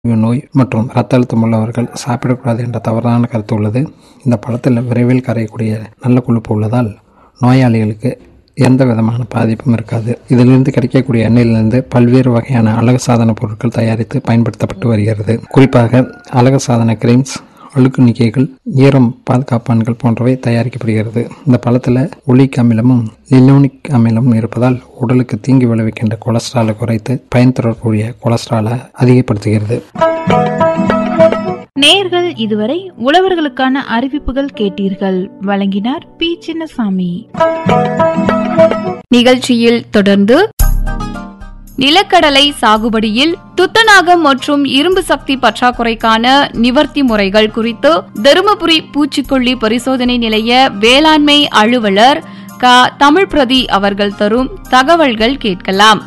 நோய் மற்றும் இரத்த அழுத்தம் உள்ளவர்கள் சாப்பிடக்கூடாது என்ற தவறான கருத்து உள்ளது இந்த பழத்தில் விரைவில் கரையக்கூடிய நல்ல கொழுப்பு உள்ளதால் நோயாளிகளுக்கு எந்த விதமான பாதிப்பும் இருக்காது இதிலிருந்து கிடைக்கக்கூடிய எண்ணெயிலிருந்து பல்வேறு வகையான அழகு சாதன பொருட்கள் தயாரித்து பயன்படுத்தப்பட்டு வருகிறது குறிப்பாக அழகு சாதன கிரீம்ஸ் அழுக்கு நீக்கிகள் ஈரம் பாதுகாப்பான்கள் போன்றவை தயாரிக்கப்படுகிறது இந்த பழத்தில் ஒலிக் அமிலமும் லினோனிக் அமிலமும் இருப்பதால் உடலுக்கு தீங்கு விளைவிக்கின்ற கொலஸ்ட்ராலை குறைத்து பயன் தரக்கூடிய கொலஸ்ட்ராலை அதிகப்படுத்துகிறது நேர்கள் இதுவரை உழவர்களுக்கான அறிவிப்புகள் கேட்டீர்கள் வழங்கினார் பி சின்னசாமி நிகழ்ச்சியில் தொடர்ந்து நிலக்கடலை சாகுபடியில் துத்தநாகம் மற்றும் இரும்பு சக்தி பற்றாக்குறைக்கான நிவர்த்தி முறைகள் குறித்து தருமபுரி பூச்சிக்கொல்லி பரிசோதனை நிலைய வேளாண்மை அலுவலர் க தமிழ் பிரதி அவர்கள் தரும் தகவல்கள் கேட்கலாம்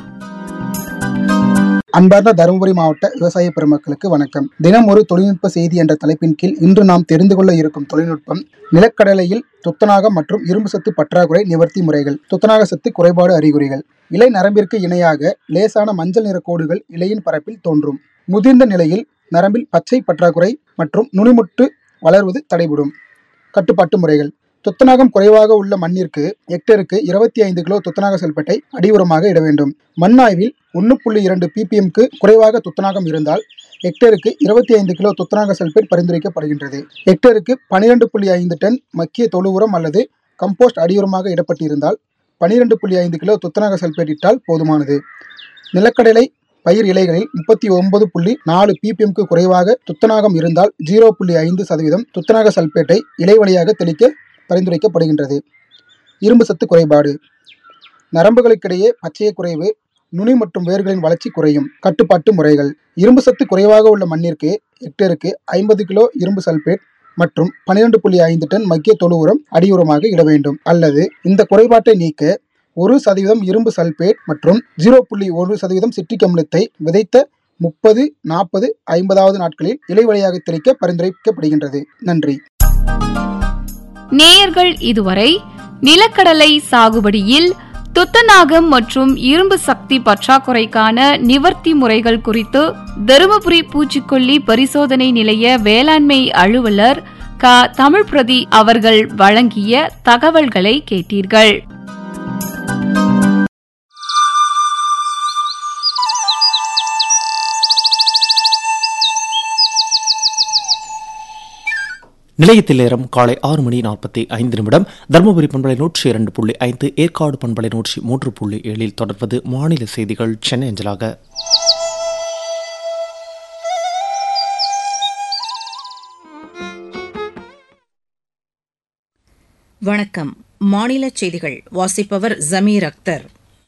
அன்பார்ந்த தருமபுரி மாவட்ட விவசாய பெருமக்களுக்கு வணக்கம் தினம் ஒரு தொழில்நுட்ப செய்தி என்ற தலைப்பின் கீழ் இன்று நாம் தெரிந்து கொள்ள இருக்கும் தொழில்நுட்பம் நிலக்கடலையில் துத்தநாகம் மற்றும் இரும்பு சத்து பற்றாக்குறை நிவர்த்தி முறைகள் துத்தநாக சத்து குறைபாடு அறிகுறிகள் இலை நரம்பிற்கு இணையாக லேசான மஞ்சள் நிற கோடுகள் இலையின் பரப்பில் தோன்றும் முதிர்ந்த நிலையில் நரம்பில் பச்சை பற்றாக்குறை மற்றும் நுனிமுட்டு வளர்வது தடைபடும் கட்டுப்பாட்டு முறைகள் துத்தநாகம் குறைவாக உள்ள மண்ணிற்கு ஹெக்டருக்கு இருபத்தி ஐந்து கிலோ துத்தநாக சல்பேட்டை அடியுரமாக இட வேண்டும் மண் ஆய்வில் ஒன்று புள்ளி இரண்டு ppmக்கு குறைவாக துத்தநாகம் இருந்தால் ஹெக்டருக்கு இருபத்தி ஐந்து கிலோ துத்தநாக சல்பேட் பரிந்துரைக்கப்படுகின்றது ஹெக்டருக்கு பனிரெண்டு புள்ளி ஐந்து டன் மக்கிய தொழு உரம் அல்லது கம்போஸ்ட் அடியுரமாக இடப்பட்டிருந்தால் பனிரெண்டு புள்ளி ஐந்து கிலோ துத்தநாக சல்பேட் இட்டால் போதுமானது நிலக்கடலை பயிர் இலைகளில் முப்பத்தி ஒன்பது புள்ளி நாலு ppmக்கு குறைவாக துத்தநாகம் இருந்தால் ஜீரோ புள்ளி ஐந்து சதவீதம் துத்தநாக சல்பேட்டை இலை வழியாக தெளிக்க பரிந்துரைக்கப்படுகின்றது இரும்பு சத்து குறைபாடு நரம்புகளுக்கிடையே பச்சைய குறைவு நுனி மற்றும் வேர்களின் வளர்ச்சி குறையும் கட்டுப்பாட்டு முறைகள் இரும்பு சத்து குறைவாக உள்ள மண்ணிற்கு ஹெக்டருக்கு ஐம்பது கிலோ இரும்பு சல்பேட் மற்றும் பன்னிரண்டு புள்ளி ஐந்து டன் மக்கிய தொழு உரம் அடியுரமாக இட வேண்டும் அல்லது இந்த குறைபாட்டை நீக்க ஒரு சதவீதம் இரும்பு சல்பேட் மற்றும் ஜீரோ புள்ளி ஒரு சதவீதம் சிட்ரிக் அமிலத்தை விதைத்த முப்பது நாற்பது ஐம்பதாவது நாட்களில் இலை வழியாக தெளிக்க பரிந்துரைக்கப்படுகின்றது நன்றி நேயர்கள் இதுவரை நிலக்கடலை சாகுபடியில் துத்தநாகம் மற்றும் இரும்பு சக்தி பற்றாக்குறைக்கான நிவர்த்தி முறைகள் குறித்து தருமபுரி பூச்சிக்கொல்லி பரிசோதனை நிலைய வேளாண்மை அலுவலர் க தமிழ் பிரதி அவர்கள் வழங்கிய தகவல்களை கேட்டீர்கள் நிலையத்தில் நேரம் காலை ஆறு மணி நாற்பத்தி ஐந்து நிமிடம் தருமபுரி பண்பலை நூற்றி இரண்டு புள்ளி ஐந்து ஏற்காடு பண்பலை நூற்றி மூன்று புள்ளி ஏழில் தொடர்வது மாநில செய்திகள் சென்னை அஞ்சலாக வணக்கம் மாநில செய்திகள் வாசிப்பவர் ஜமீர் அக்தர்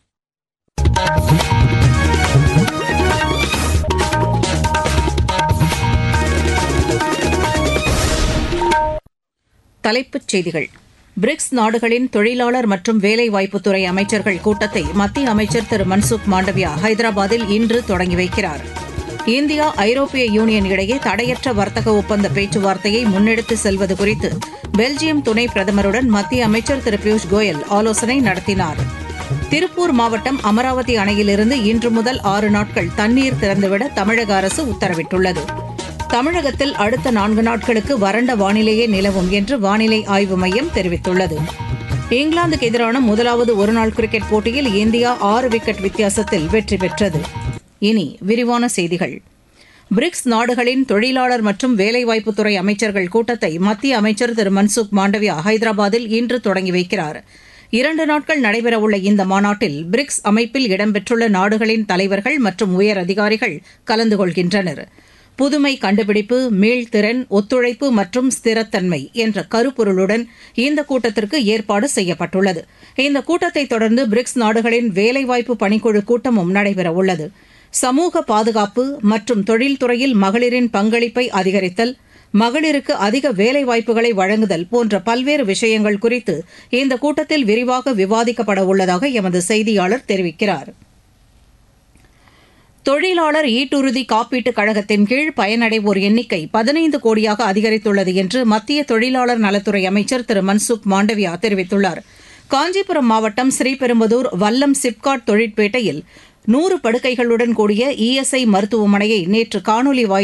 தலைப்புச் செய்திகள் பிரிக்ஸ் நாடுகளின் தொழிலாளர் மற்றும் வேலைவாய்ப்புத்துறை அமைச்சர்கள் கூட்டத்தை மத்திய அமைச்சர் திரு மன்சுக் மாண்டவியா ஹைதராபாத்தில் இன்று தொடங்கி வைக்கிறார் இந்தியா ஐரோப்பிய யூனியன் இடையே தடையற்ற வர்த்தக ஒப்பந்த பேச்சுவார்த்தையை முன்னெடுத்து செல்வது குறித்து பெல்ஜியம் துணை பிரதமருடன் மத்திய அமைச்சர் திரு பியூஷ் கோயல் ஆலோசனை நடத்தினார் திருப்பூர் மாவட்டம் அமராவதி அணையிலிருந்து இன்று முதல் ஆறு நாட்கள் தண்ணீர் திறந்துவிட தமிழக அரசு உத்தரவிட்டுள்ளது தமிழகத்தில் அடுத்த நான்கு நாட்களுக்கு வறண்ட வானிலையே நிலவும் என்று வானிலை ஆய்வு மையம் தெரிவித்துள்ளது இங்கிலாந்துக்கு எதிரான முதலாவது ஒருநாள் கிரிக்கெட் போட்டியில் இந்தியா ஆறு விக்கெட் வித்தியாசத்தில் வெற்றி பெற்றது இனி விரிவான செய்திகள் பிரிக்ஸ் நாடுகளின் தொழிலாளர் மற்றும் வேலைவாய்ப்புத்துறை அமைச்சர்கள் கூட்டத்தை மத்திய அமைச்சர் திரு மன்சுக் மாண்டவியா ஹைதராபாத்தில் இன்று தொடங்கி வைக்கிறார் இரண்டு நாட்கள் நடைபெறவுள்ள இந்த மாநாட்டில் பிரிக்ஸ் அமைப்பில் இடம்பெற்றுள்ள நாடுகளின் தலைவர்கள் மற்றும் உயர் அதிகாரிகள் கலந்து கொள்கின்றனர் புதுமை கண்டுபிடிப்பு மீள்திறன் ஒத்துழைப்பு மற்றும் ஸ்திரத்தன்மை என்ற கருப்பொருளுடன் இந்த கூட்டத்திற்கு ஏற்பாடு செய்யப்பட்டுள்ளது இந்த கூட்டத்தை தொடர்ந்து பிரிக்ஸ் நாடுகளின் வேலைவாய்ப்பு பணிக்குழு கூட்டமும் நடைபெறவுள்ளது சமூக பாதுகாப்பு மற்றும் தொழில்துறையில் மகளிரின் பங்களிப்பை அதிகரித்தல் மகளிருக்கு அதிக வேலைவாய்ப்புகளை வழங்குதல் போன்ற பல்வேறு விஷயங்கள் குறித்து இந்த கூட்டத்தில் விரிவாக விவாதிக்கப்பட உள்ளதாக எமது செய்தியாளர் தெரிவிக்கிறார் தொழிலாளர் ஈட்டுறுதி காப்பீட்டுக் கழகத்தின் கீழ் பயனடைவோர் எண்ணிக்கை பதினைந்து கோடியாக அதிகரித்துள்ளது என்று மத்திய தொழிலாளர் நலத்துறை அமைச்சர் திரு மன்சுக் மாண்டவியா தெரிவித்துள்ளார் காஞ்சிபுரம் மாவட்டம் ஸ்ரீபெரும்புதூர் வல்லம் சிப்காட் தொழிற்பேட்டையில் நூறு படுக்கைகளுடன் கூடிய இஎஸ்ஐ மருத்துவமனையை நேற்று காணொலி வாயிலாக